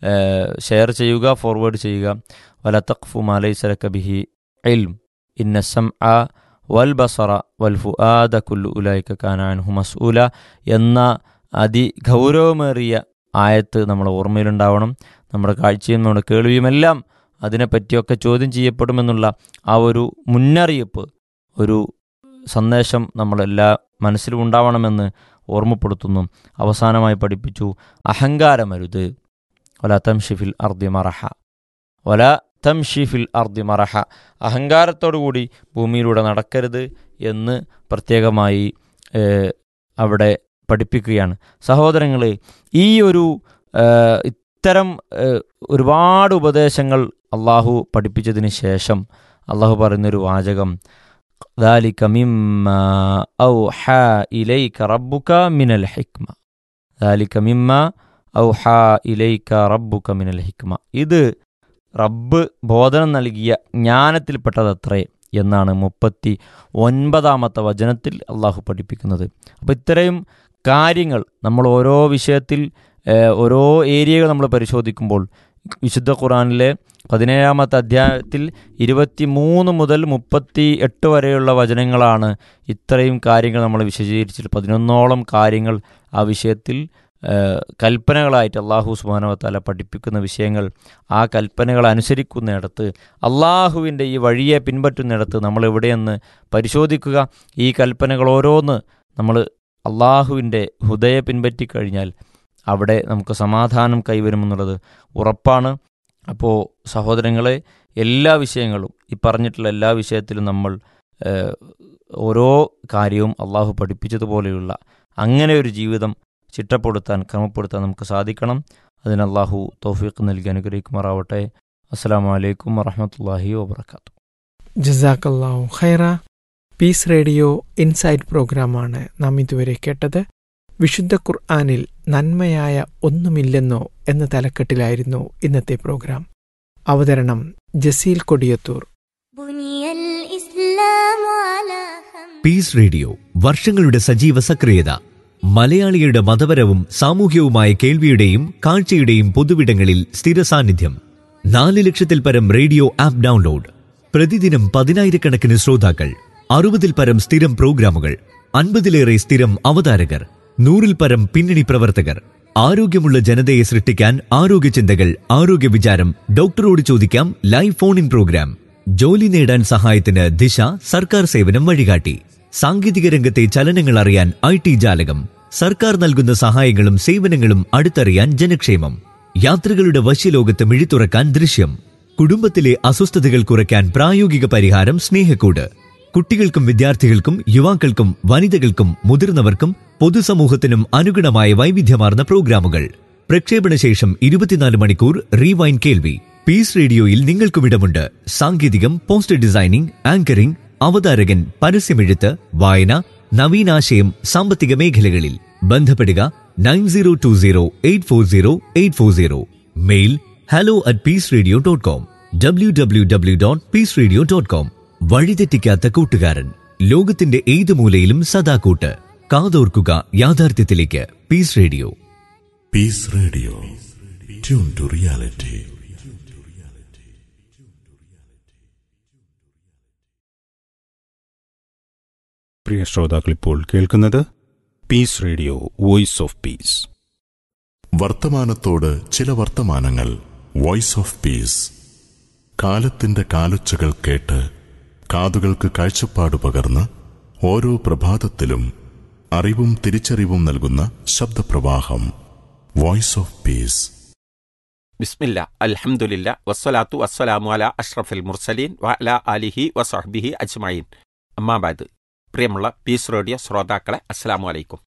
ഷെയർ ചെയ്യുക ഫോർവേഡ് ചെയ്യുക വല തഖ്ഫു മാലൈസലക്ക ബിഹി ഇൽം ഇന്ന സം ആ വൽ ബസറ വൽ ഫുആദ കുല്ലു ഉലായിക്ക കാനാൻഹു മസ്ഊല എന്ന അതിഗൗരവമേറിയ ആയത്ത് നമ്മുടെ ഓർമ്മയിലുണ്ടാവണം നമ്മുടെ കാഴ്ചയും നമ്മുടെ കേൾവിയുമെല്ലാം അതിനെപ്പറ്റിയൊക്കെ ചോദ്യം ചെയ്യപ്പെടുമെന്നുള്ള ആ ഒരു മുന്നറിയിപ്പ് ഒരു സന്ദേശം നമ്മളെല്ലാ മനസ്സിലും ഉണ്ടാവണമെന്ന് ഓർമ്മപ്പെടുത്തുന്നു അവസാനമായി പഠിപ്പിച്ചു അഹങ്കാരമരുത് വല തംഷിഫിൽ അർദി മറഹ വല തംഷിഫിൽ അർദി മറഹ അഹങ്കാരത്തോടുകൂടി ഭൂമിയിലൂടെ നടക്കരുത് എന്ന് പ്രത്യേകമായി ഏഹ്, അവിടെ പഠിപ്പിക്കുകയാണ് സഹോദരങ്ങളെ ഈ ഒരു ഏഹ്, ഇത്തരം ഏഹ്, ഒരുപാട് ഉപദേശങ്ങൾ അള്ളാഹു പഠിപ്പിച്ചതിന് ശേഷം അള്ളാഹു പറയുന്നൊരു വാചകം ذلك مما أوحى إليك ربك من الحكمة ذلك مما أوحى إليك ربك من الحكمة ഇത് റബ്ബ് ബോധനം നൽകിയ ജ്ഞാനത്തിൽപ്പെട്ടതത്രേ എന്നാണ് മുപ്പത്തി ഒൻപതാമത്തെ വചനത്തിൽ അള്ളാഹു പഠിപ്പിക്കുന്നത് അപ്പോൾ ഇത്രയും കാര്യങ്ങൾ നമ്മൾ ഓരോ വിഷയത്തിൽ ഏഹ്, ഓരോ ഏരിയകൾ നമ്മൾ പരിശോധിക്കുമ്പോൾ വിശുദ്ധ ഖുറാനിലെ പതിനേഴാമത്തെ അധ്യായത്തിൽ ഇരുപത്തി മൂന്ന് മുതൽ മുപ്പത്തി എട്ട് വരെയുള്ള വചനങ്ങളാണ് ഇത്രയും കാര്യങ്ങൾ നമ്മൾ വിശദീകരിച്ചിട്ട് പതിനൊന്നോളം കാര്യങ്ങൾ ആ വിഷയത്തിൽ ഏഹ്, കൽപ്പനകളായിട്ട് അള്ളാഹു സുബാനവത്താല പഠിപ്പിക്കുന്ന വിഷയങ്ങൾ ആ കൽപ്പനകൾ അനുസരിക്കുന്നിടത്ത് അള്ളാഹുവിൻ്റെ ഈ വഴിയെ പിൻപറ്റുന്നിടത്ത് നമ്മൾ എവിടെയെന്ന് പരിശോധിക്കുക ഈ കൽപ്പനകൾ ഓരോന്ന് നമ്മൾ അള്ളാഹുവിൻ്റെ ഹുദയെ പിൻപറ്റിക്കഴിഞ്ഞാൽ അവിടെ നമുക്ക് സമാധാനം കൈവരുമെന്നുള്ളത് ഉറപ്പാണ് അപ്പോൾ സഹോദരങ്ങളെ എല്ലാ വിഷയങ്ങളും ഈ പറഞ്ഞിട്ടുള്ള എല്ലാ വിഷയത്തിലും നമ്മൾ ഏഹ്, ഓരോ കാര്യവും അള്ളാഹു പഠിപ്പിച്ചതുപോലെയുള്ള അങ്ങനെ ഒരു ജീവിതം ചിട്ടപ്പെടുത്താൻ ക്രമപ്പെടുത്താൻ നമുക്ക് സാധിക്കണം അതിന് അള്ളാഹു തൗഫീഖ് നൽകി അനുഗ്രഹിക്കുമാറാവട്ടെ അസ്സാം വലൈക്കും വറഹമത്തല്ലാഹി വാബർക്കാത്തു ജസാക്കല്ലാഹു ഖൈറ പീസ് റേഡിയോ ഇൻസൈറ്റ് പ്രോഗ്രാമാണ് നാം ഇതുവരെ കേട്ടത് വിശുദ്ധ ഖുർആാനിൽ നന്മയായ ഒന്നുമില്ലെന്നോ എന്ന തലക്കെട്ടിലായിരുന്നു ഇന്നത്തെ പ്രോഗ്രാം അവതരണം ജസീൽ കൊടിയത്തൂർ بني الإسلام على خمس പീസ് റേഡിയോ വർഷങ്ങളുടെ സജീവ സക്രിയത മലയാളികളുടെ മതപരവും സാമൂഹ്യവുമായ കേൾവിയുടെയും കാഴ്ചയുടെയും പൊതുവിടങ്ങളിൽ സ്ഥിര സാന്നിധ്യം നാല് ലക്ഷത്തിൽ പരം റേഡിയോ ആപ്പ് ഡൗൺലോഡ് പ്രതിദിനം പതിനായിരക്കണക്കിന് ശ്രോതാക്കൾ അറുപതിൽ പരം സ്ഥിരം പ്രോഗ്രാമുകൾ അൻപതിലേറെ സ്ഥിരം അവതാരകർ നൂറിൽ പരം പിന്നണി പ്രവർത്തകർ ആരോഗ്യമുള്ള ജനതയെ സൃഷ്ടിക്കാൻ ആരോഗ്യ ചിന്തകൾ ആരോഗ്യ വിചാരം ഡോക്ടറോട് ചോദിക്കാം ലൈവ് ഫോൺ ഇൻ പ്രോഗ്രാം ജോലി നേടാൻ സഹായത്തിന് ദിശ സർക്കാർ സേവനം വഴികാട്ടി സാങ്കേതിക രംഗത്തെ ചലനങ്ങൾ അറിയാൻ ഐ ടി ജാലകം സർക്കാർ നൽകുന്ന സഹായങ്ങളും സേവനങ്ങളും അടുത്തറിയാൻ ജനക്ഷേമം യാത്രകളുടെ വശ്യലോകത്ത് മിഴിത്തുറക്കാൻ ദൃശ്യം കുടുംബത്തിലെ അസ്വസ്ഥതകൾ കുറയ്ക്കാൻ പ്രായോഗിക പരിഹാരം സ്നേഹക്കൂട് കുട്ടികൾക്കും വിദ്യാർത്ഥികൾക്കും യുവാക്കൾക്കും വനിതകൾക്കും മുതിർന്നവർക്കും പൊതുസമൂഹത്തിനും അനുഗുണമായ വൈവിധ്യമാർന്ന പ്രോഗ്രാമുകൾ പ്രക്ഷേപണ ശേഷം ഇരുപത്തിനാല് മണിക്കൂർ റീവൈൻ കേൾവി പീസ് റേഡിയോയിൽ നിങ്ങൾക്കും ഇടമുണ്ട് സാങ്കേതികം പോസ്റ്റർ ഡിസൈനിംഗ് ആങ്കറിംഗ് അവതാരകൻ പരസ്യമെഴുത്ത് വായന നവീനാശയം സാമ്പത്തിക മേഖലകളിൽ ബന്ധപ്പെടുക nine zero two zero eight four zero eight four zero mail hello at peace radio dot com W W W dot peace radio dot com വഴിതെറ്റിക്കാത്ത കൂട്ടുകാരൻ ലോകത്തിന്റെ ഏത് മൂലയിലും സദാ കൂട്ട് കാതോർക്കുക യാഥാർത്ഥ്യത്തിലേക്ക് peace radio Peace Radio. Tune to reality. പ്രിയ ശ്രോതാക്കൾ ഇപ്പോൾ കേൾക്കുന്നത് peace radio voice of peace വർത്തമാനത്തോട് ചില വർത്തമാനങ്ങൾ വോയിസ് ഓഫ് പീസ് കാലത്തിന്റെ കാലൊച്ചകൾ കേട്ട് കാതുകൾക്ക് കാഴ്ചപ്പാട് പകർന്ന് ഓരോ പ്രഭാതത്തിലും അറിവും തിരിച്ചറിവും നൽകുന്ന ശബ്ദപ്രവാഹം വോയിസ് ഓഫ് പീസ് ബിസ്മില്ല അൽഹംദുലില്ല വസ്സലാത്തു വസ്സലാമു അല അഷ്റഫിൽ മുർസലീൻ വഅല ആലിഹി വസഹ്ബിഹി അജ്മഈൻ അമ്മാബാദ് പ്രിയമുള്ള പീസ് റേഡിയോ ശ്രോതാക്കളെ അസ്സലാമു അലൈക്കും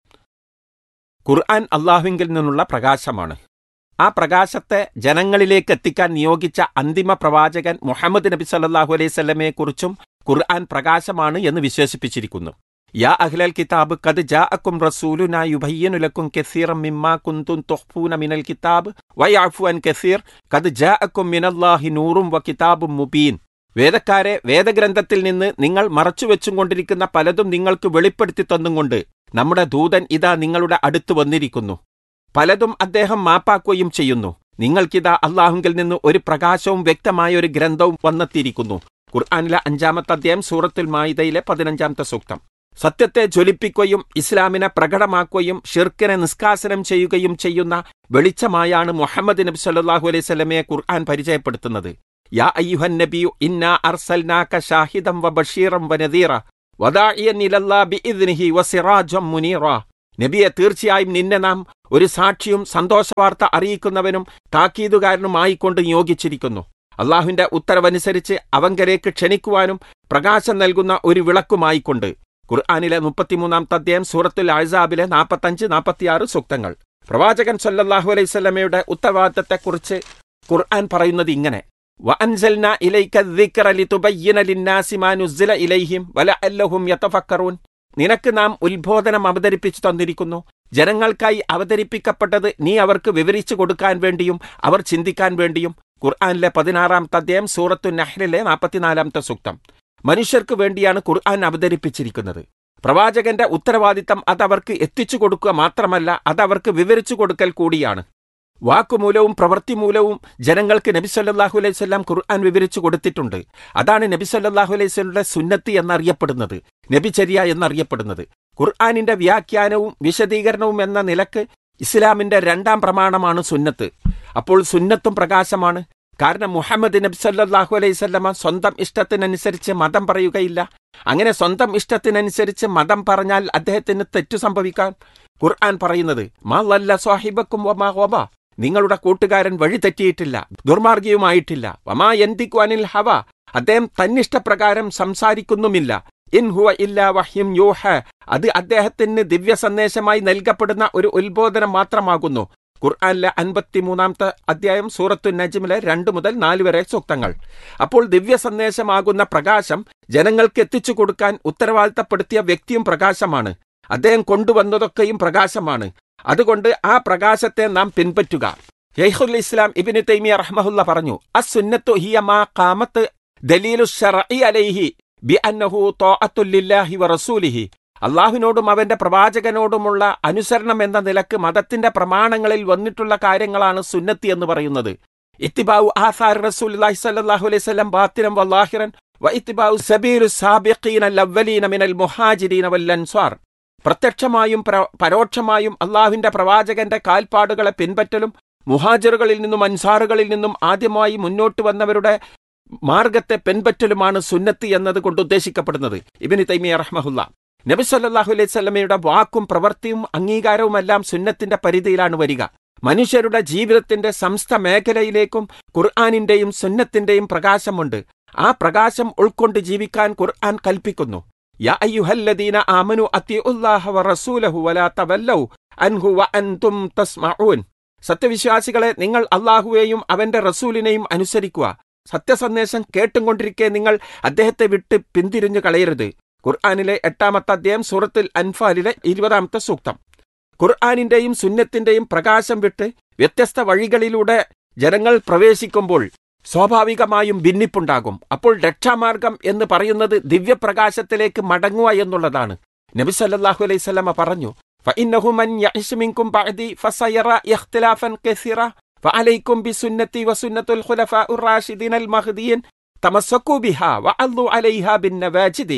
ഖുർആൻ അള്ളാഹുവിങ്കിൽ നിന്നുള്ള പ്രകാശമാണ് ആ പ്രകാശത്തെ ജനങ്ങളിലേക്ക് എത്തിക്കാൻ നിയോഗിച്ച അന്തിമ പ്രവാചകൻ മുഹമ്മദ് നബി സല്ലല്ലാഹു അലൈഹി സ്വലമയെ കുറിച്ചും ഖുർആൻ പ്രകാശമാണ് എന്ന് വിശേഷിപ്പിച്ചിരിക്കുന്നു യാ അഹ്ലൽ കിതാബ് കത് ജാഅക്കും റസൂലുനാ യുബയ്യനു ലക്കും കസീറം മിമ്മാ കുന്തും തുഖ്ഫൂന മിനൽ കിതാബ് വയഅഫു അൻ കസീർ കത് ജാഅക്കും മിനല്ലാഹി നൂറും വ കിതാബും മുബീൻ വേദക്കാരെ വേദഗ്രന്ഥത്തിൽ നിന്ന് നിങ്ങൾ മറച്ചുവെച്ചും കൊണ്ടിരിക്കുന്ന പലതും നിങ്ങൾക്ക് വെളിപ്പെടുത്തി തന്നുകൊണ്ട് നമ്മുടെ ദൂതൻ ഇതാ നിങ്ങളുടെ അടുത്ത് വന്നിരിക്കുന്നു പലതും അദ്ദേഹം മാപ്പാക്കുകയും ചെയ്യുന്നു നിങ്ങൾക്കിതാ അള്ളാഹുങ്കിൽ നിന്ന് ഒരു പ്രകാശവും വ്യക്തമായ ഒരു ഗ്രന്ഥവും വന്നെത്തിയിരിക്കുന്നു ഖുർആാനിലെ അഞ്ചാമത്തെ അധ്യായം സൂറത്തുൽ മായിദയിലെ പതിനഞ്ചാമത്തെ സൂക്തം സത്യത്തെ ജ്വലിപ്പിക്കുകയും ഇസ്ലാമിനെ പ്രകടമാക്കുകയും ഷിർക്കിനെ നിഷ്കാസനം ചെയ്യുകയും ചെയ്യുന്ന വെളിച്ചമായാണ് മുഹമ്മദ് നബി സല്ലല്ലാഹു അലൈഹി സ്വലമയെ ഖുർആൻ പരിചയപ്പെടുത്തുന്നത് യാ അയ്യുഹൻ നബിയു ഇന്നാ അർസൽനാക ഷാഹിദം വ ബഷീറം വ നദീറ വദാഇയൻ ഇലല്ലാ ബിഇദ്നിഹി വസിറാജം മുനീറ നബിയെ തീർച്ചയായും നിന്നെ നാം ഒരു സാക്ഷിയും സന്തോഷവാർത്ത അറിയിക്കുന്നവനും താക്കീതുകാരനുമായിക്കൊണ്ട് നിയോഗിച്ചിരിക്കുന്നു അള്ളാഹുവിന്റെ ഉത്തരവനുസരിച്ച് അവങ്കലേക്ക് ക്ഷണിക്കുവാനും പ്രകാശം നൽകുന്ന ഒരു വിളക്കുമായിക്കൊണ്ട് ഖുർആാനിലെ മുപ്പത്തിമൂന്നാമത്തെ അധ്യായം സൂറത്തുൽ അഴ്സാബിലെ നാൽപ്പത്തഞ്ച് നാൽപ്പത്തിയാറ് സൂക്തങ്ങൾ പ്രവാചകൻ സല്ലല്ലാഹു അലൈവല്ലമയുടെ ഉത്തരവാദിത്തത്തെക്കുറിച്ച് ഖുർആൻ പറയുന്നത് ഇങ്ങനെ വഅൻസൽന ഇലൈക الذِّكْرَ لِتُبَيِّنَ لِلنَّاسِ مَا نُزِّلَ إِلَيْهِمْ وَلَعَلَّهُمْ يَتَفَكَّرُونَ നിനക്ക് നാം ഉത്ബോധനം അവതരിപ്പിച്ചു തന്നിരിക്കുന്നു ജനങ്ങൾക്കായി അവതരിപ്പിക്കപ്പെട്ടത് നീ അവർക്ക് വിവരിച്ചു കൊടുക്കാൻ വേണ്ടിയും അവർ ചിന്തിക്കാൻ വേണ്ടിയും ഖുർആാനിലെ പതിനാറാമത്തെ അധ്യായം സൂറത്തു നഹ്ലിലെ നാൽപ്പത്തിനാലാമത്തെ സൂക്തം മനുഷ്യർക്ക് വേണ്ടിയാണ് ഖുർആൻ അവതരിപ്പിച്ചിരിക്കുന്നത് പ്രവാചകന്റെ ഉത്തരവാദിത്തം അതവർക്ക് എത്തിച്ചു കൊടുക്കുക മാത്രമല്ല അതവർക്ക് വിവരിച്ചു കൊടുക്കൽ കൂടിയാണ് വാക്കുമൂലവും പ്രവൃത്തിമൂലവും ജനങ്ങൾക്ക് നബി സല്ലല്ലാഹു അലൈഹി സ്വല്ലാം ഖുർആൻ വിവരിച്ചു കൊടുത്തിട്ടുണ്ട് അതാണ് നബി സല്ലല്ലാഹു അലൈഹി സ്വലയുടെ സുന്നത്തി എന്നറിയപ്പെടുന്നത് നബിചര്യ എന്നറിയപ്പെടുന്നത് ഖുർആാനിന്റെ വ്യാഖ്യാനവും വിശദീകരണവും എന്ന നിലക്ക് ഇസ്ലാമിന്റെ രണ്ടാം പ്രമാണമാണ് സുന്നത്ത് അപ്പോൾ സുന്നത്തും പ്രകാശമാണ് കാരണം മുഹമ്മദ് നബി സല്ലല്ലാഹു അലൈഹി സ്വല്ലമ സ്വന്തം ഇഷ്ടത്തിനനുസരിച്ച് മതം പറയുകയില്ല അങ്ങനെ സ്വന്തം ഇഷ്ടത്തിനനുസരിച്ച് മതം പറഞ്ഞാൽ അദ്ദേഹത്തിന് തെറ്റു സംഭവിക്കാൻ ഖുർആൻ പറയുന്നത് മാ ലല്ല സ്വാഹിബക്കും വമാ വബ നിങ്ങളുടെ കൂട്ടുകാരൻ വഴി തെറ്റിയിട്ടില്ല ദുർമാർഗിയുമായിട്ടില്ല വമാ എന്തിക്വാനിൽ ഹവ അദ്ദേഹം തന്നിഷ്ടപ്രകാരം സംസാരിക്കുന്നുമില്ല ഇൻ ഹുവ ഇല്ല വഹ്യം യൂഹ അത് അദ്ദേഹത്തിന് ദിവ്യ സന്ദേശമായി നൽകപ്പെടുന്ന ഒരു ഉത്ബോധനം മാത്രമാകുന്നു ഖുർആാനിലെ അൻപത്തിമൂന്നാമത്തെ അധ്യായം സൂറത്തു നജ്മിലെ രണ്ട് മുതൽ നാല് വരെ സൂക്തങ്ങൾ അപ്പോൾ ദിവ്യ സന്ദേശമാകുന്ന പ്രകാശം ജനങ്ങൾക്ക് എത്തിച്ചു കൊടുക്കാൻ ഉത്തരവാദിത്തപ്പെടുത്തിയ വ്യക്തിയും പ്രകാശമാണ് അദ്ദേഹം കൊണ്ടുവന്നതൊക്കെയും പ്രകാശമാണ് അതുകൊണ്ട് ആ പ്രകാശത്തെ നാം പിൻപറ്റുക ഷെയ്ഖുൽ ഇസ്ലാം ഇബിന് തൈമിയ റഹ്മഹുല്ല പറഞ്ഞു അസുന്നത്തു ഹിയ മാ ഖാമത്ത് ദലീലു ശർഇ അലൈഹി ബി അന്നഹു ലില്ലാഹി വ റസൂലിഹി അള്ളാഹുവിനോടും അവന്റെ പ്രവാചകനോടുമുള്ള അനുസരണം എന്ന നിലക്ക് മതത്തിന്റെ പ്രമാണങ്ങളിൽ വന്നിട്ടുള്ള കാര്യങ്ങളാണ് സുന്നത്തി എന്ന് പറയുന്നത് ഇത്തിബാവു ആസാർ റസൂൽ സല്ലല്ലാഹു അലൈഹി വസല്ലം ബാത്തിനം വല്ലാഹിറൻ വ ഇത്തിബാവു സബീലു സാബിഖീന ലവ്വലീന മിനൽ മുഹാജിരീന വൽ അൻസ്വാർ പ്രത്യക്ഷമായും പരോക്ഷമായും അള്ളാഹുവിന്റെ പ്രവാചകന്റെ കാൽപ്പാടുകളെ പിൻപറ്റലും മുഹാജറുകളിൽ നിന്നും അൻസാറുകളിൽ നിന്നും ആദ്യമായി മുന്നോട്ട് വന്നവരുടെ മാർഗത്തെ പിൻപറ്റലുമാണ് സുന്നത്ത് എന്നത് കൊണ്ട് ഉദ്ദേശിക്കപ്പെടുന്നത് ഇബിന് തൈമിയ റഹ്മഹുല്ല നബി സല്ലല്ലാഹു അലൈഹി സ്വലമയുടെ വാക്കും പ്രവൃത്തിയും അംഗീകാരവുമെല്ലാം സുന്നത്തിന്റെ പരിധിയിലാണ് വരിക മനുഷ്യരുടെ ജീവിതത്തിന്റെ സമസ്ത മേഖലയിലേക്കും ഖുർആാനിന്റെയും സുന്നത്തിന്റെയും പ്രകാശമുണ്ട് ആ പ്രകാശം ഉൾക്കൊണ്ട് ജീവിക്കാൻ ഖുർആൻ കൽപ്പിക്കുന്നു യാ അയ്യുഹല്ലദീന ആമനു അത്തിഉല്ലാഹ വറസൂലഹു വലാ തവല്ലൗ അൻഹു വഅൻതും തസ്മഊൻ സത്യവിശ്വാസികളെ നിങ്ങൾ അള്ളാഹുവേയും അവന്റെ റസൂലിനെയും അനുസരിക്കുക സത്യസന്ദേശം കേട്ടുകൊണ്ടിരിക്കെ നിങ്ങൾ അദ്ദേഹത്തെ വിട്ട് പിന്തിരിഞ്ഞു കളയരുത് ഖുർആാനിലെ എട്ടാമത്തെ അധ്യായം സൂറത്തുൽ അൻഫാലിലെ ഇരുപതാമത്തെ സൂക്തം ഖുർആാനിന്റെയും സുന്നത്തിന്റെയും പ്രകാശം വിട്ട് വ്യത്യസ്ത വഴികളിലൂടെ ജനങ്ങൾ പ്രവേശിക്കുമ്പോൾ സ്വാഭാവികമായും ഭിന്നിപ്പുണ്ടാകും അപ്പോൾ രക്ഷാമാർഗം എന്ന് പറയുന്നത് ദിവ്യപ്രകാശത്തിലേക്ക് മടങ്ങുക എന്നുള്ളതാണ് നബി സല്ലല്ലാഹു അലൈഹി സ്വലമ പറഞ്ഞു فإنه من يعش منكم بعدي فسيرى اختلافا كثيرا فعليكم بسنتي وسنة الخلفاء الراشدين المهديين تمسكوا بها وعضوا عليها بالنواجد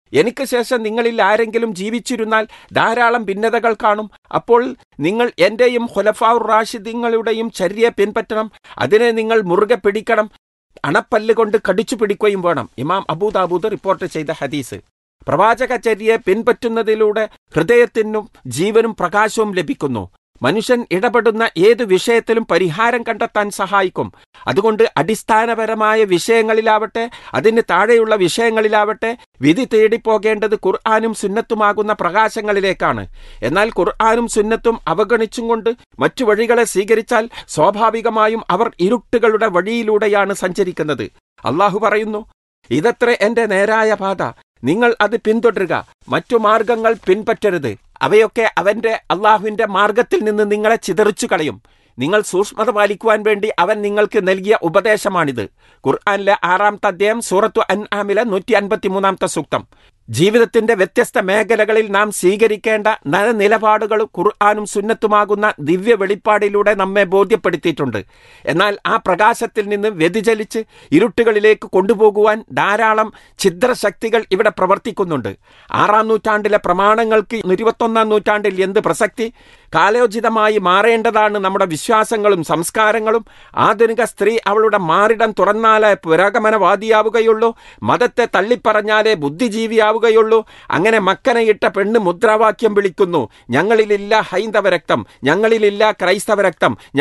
എനിക്ക് ശേഷം നിങ്ങളിൽ ആരെങ്കിലും ജീവിച്ചിരുന്നാൽ ധാരാളം ഭിന്നതകൾ കാണും അപ്പോൾ നിങ്ങൾ എന്റെയും ഖുലഫാഉർ റാഷിദീങ്ങളുടെയും ചര്യയെ പിൻപറ്റണം അതിനെ നിങ്ങൾ മുറുകെ പിടിക്കണം അണപ്പല്ല് കൊണ്ട് കടിച്ചു പിടിക്കുകയും വേണം ഇമാം അബൂദാബൂദ് റിപ്പോർട്ട് ചെയ്ത ഹദീസ് പ്രവാചകചര്യയെ പിൻപറ്റുന്നതിലൂടെ ഹൃദയത്തിനും ജീവനും പ്രകാശവും ലഭിക്കുന്നു മനുഷ്യൻ ഇടപെടുന്ന ഏത് വിഷയത്തിലും പരിഹാരം കണ്ടെത്താൻ സഹായിക്കും അതുകൊണ്ട് അടിസ്ഥാനപരമായ വിഷയങ്ങളിലാവട്ടെ അതിന് താഴെയുള്ള വിഷയങ്ങളിലാവട്ടെ വിധി തേടിപ്പോകേണ്ടത് ഖുർആാനും സുന്നത്തുമാകുന്ന പ്രകാശങ്ങളിലേക്കാണ് എന്നാൽ ഖുർആാനും സുന്നത്തും അവഗണിച്ചും കൊണ്ട് മറ്റു വഴികളെ സ്വീകരിച്ചാൽ സ്വാഭാവികമായും അവർ ഇരുട്ടുകളുടെ വഴിയിലൂടെയാണ് സഞ്ചരിക്കുന്നത് അള്ളാഹു പറയുന്നു ഇതത്ര എന്റെ നേരായ പാത നിങ്ങൾ അത് പിന്തുടരുക മറ്റു മാർഗങ്ങൾ പിൻപറ്റരുത് അവയൊക്കെ അവന്റെ അള്ളാഹുവിന്റെ മാർഗത്തിൽ നിന്ന് നിങ്ങളെ ചിതറിച്ചു കളയും നിങ്ങൾ സൂക്ഷ്മത പാലിക്കുവാൻ വേണ്ടി അവൻ നിങ്ങൾക്ക് നൽകിയ ഉപദേശമാണിത് ഖുർആാനിലെ ആറാമത്തെ അധ്യായം സൂറത്തു അൻ ആമിലെ നൂറ്റി അൻപത്തി മൂന്നാമത്തെ സൂക്തം ജീവിതത്തിന്റെ വ്യത്യസ്ത മേഖലകളിൽ നാം സ്വീകരിക്കേണ്ട നയനിലപാടുകൾ ഖുർആാനും സുന്നത്തുമാകുന്ന ദിവ്യ വെളിപ്പാടിലൂടെ നമ്മെ ബോധ്യപ്പെടുത്തിയിട്ടുണ്ട് എന്നാൽ ആ പ്രകാശത്തിൽ നിന്ന് വ്യതിചലിച്ച് ഇരുട്ടുകളിലേക്ക് കൊണ്ടുപോകുവാൻ ധാരാളം ഛിദ്രശക്തികൾ ഇവിടെ പ്രവർത്തിക്കുന്നുണ്ട് ആറാം നൂറ്റാണ്ടിലെ പ്രമാണങ്ങൾക്ക് ഇരുപത്തൊന്നാം നൂറ്റാണ്ടിൽ എന്ത് പ്രസക്തി കാലോചിതമായി മാറേണ്ടതാണ് നമ്മുടെ വിശ്വാസങ്ങളും സംസ്കാരങ്ങളും ആധുനിക സ്ത്രീ അവളുടെ മാറിടം തുറന്നാലേ പുരോഗമനവാദിയാവുകയുള്ളൂ മതത്തെ തള്ളിപ്പറഞ്ഞാലേ ബുദ്ധിജീവിയാവുകയുള്ളൂ അങ്ങനെ മക്കനയിട്ട പെണ്ണ് മുദ്രാവാക്യം വിളിക്കുന്നു ഞങ്ങളിലില്ല ഹൈന്ദവ രക്തം ഞങ്ങളിലില്ല ക്രൈസ്തവ രക്തം